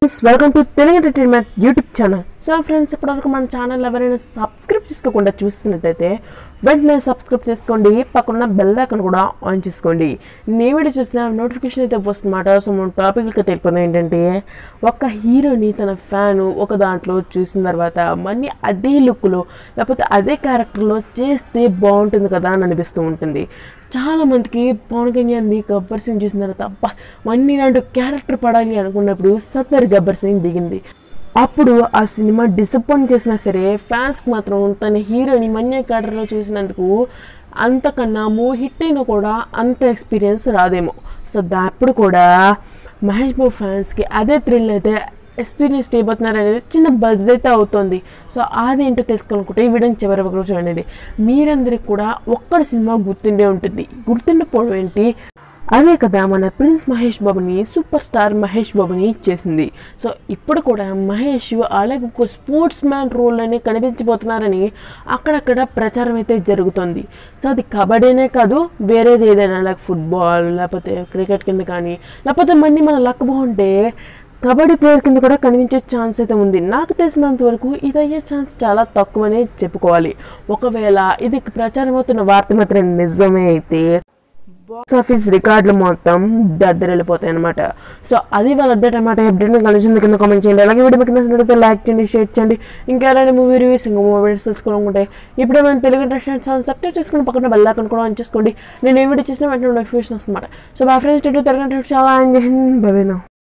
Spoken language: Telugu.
friends welcome to Telugu entertainment YouTube channel so friends ఇప్పటివరకు మన ఛానల్ ఎవరైనా సబ్స్క్రైబ్ చేసుకోకుండా చూస్తున్నట్టయితే వెంటనే సబ్స్క్రైబ్ చేసుకోండి పక్కన బెల్ ఐకాన్ కూడా ఆన్ చేసుకోండి నే వీడియో చూసిన నోటిఫికేషన్ అయితే వస్తుందన్నమాట సో మన టాపిక్కి తెలిపోయింది ఏంటంటే ఒక హీరోని తన ఫ్యాన్ ఒక దాంట్లో చూసిన తర్వాత మళ్ళీ అదే లుక్లో లేకపోతే అదే క్యారెక్టర్లో చేస్తే బాగుంటుంది కదా అని అనిపిస్తూ ఉంటుంది చాలా మందికి పవన్ కళ్యాణ్ది గబ్బర్ సింగ్ చూసిన తర్వాత అబ్బా మళ్ళీ ఇలాంటి క్యారెక్టర్ పడాలి అనుకున్నప్పుడు సత్తర్ గబ్బర్ సింగ్ దిగింది అప్పుడు ఆ సినిమా డిసప్పాయింట్ చేసినా సరే ఫ్యాన్స్కి మాత్రం తన హీరోని మన్య క్యారెక్టర్లో చూసినందుకు అంతకన్నా మూవీ హిట్ అయినా కూడా అంత ఎక్స్పీరియన్స్ రాదేమో సో దా- అప్పుడు కూడా మహేష్ బాబు ఫ్యాన్స్కి అదే థ్రిల్ అయితే ఎక్స్పీరియన్స్ చేయబోతున్నారు అనేది చిన్న బజ్ అయితే అవుతుంది సో అదేంటో తెలుసుకోవాలనుకుంటే ఈ వీడియోని చివరి వరకు చూడండి మీరందరికి కూడా ఒక్కడి సినిమా గుర్తుండే ఉంటుంది గుర్తుండిపోవడం ఏంటి అదే కదా మన ప్రిన్స్ మహేష్ బాబుని సూపర్ స్టార్ మహేష్ బాబుని చేసింది సో ఇప్పుడు కూడా మహేష్ అలాగే ఒక స్పోర్ట్స్ మ్యాన్ రోల్ అని కనిపించబోతున్నారని అక్కడక్కడ ప్రచారం అయితే జరుగుతుంది సో అది కబడ్డీనే కాదు వేరేది ఏదైనా లైక్ ఫుట్బాల్ లేకపోతే క్రికెట్ కింద కానీ లేకపోతే మళ్ళీ మన లక్ బాగుంటే కబడ్డీ ప్లేయర్ కింద కూడా కనిపించే ఛాన్స్ అయితే ఉంది నాకు తెలిసినంత వరకు ఇది అయ్యే ఛాన్స్ చాలా తక్కువనే చెప్పుకోవాలి ఒకవేళ ఇది ప్రచారం అవుతున్న వార్త మాత్రం నిజమే అయితే బాక్స్ ఆఫీస్ రికార్డులు మొత్తం దద్దరెళ్ళిపోతాయి అనమాట సో అది వాళ్ళ అప్డేట్ అనమాట అప్డేట్ కలిసింది కింద కామెంట్ చేయండి అలాగే వీడియో మీకు నచ్చినట్లయితే లైక్ చేయండి షేర్ చేయండి ఇంకా ఎలాంటి మూవీ రివ్యూస్ ఇంకా మూవీస్ తెలుసుకోవాలనుకుంటే ఇప్పుడే మనం తెలుగు ఇంట్రెస్ట్ సబ్స్క్రైబ్ చేసుకుని పక్కన బెల్ ఐకాన్ కూడా ఆన్ చేసుకోండి నేను ఏ వీడియో చేసిన వెంటనే నోటిఫికేషన్ వస్తుందన్నమాట సో మా ఫ్రెండ్స్ తెలుగు ఇంట్రెస్ట్ చాలా ఎంజాయ్ బవేనా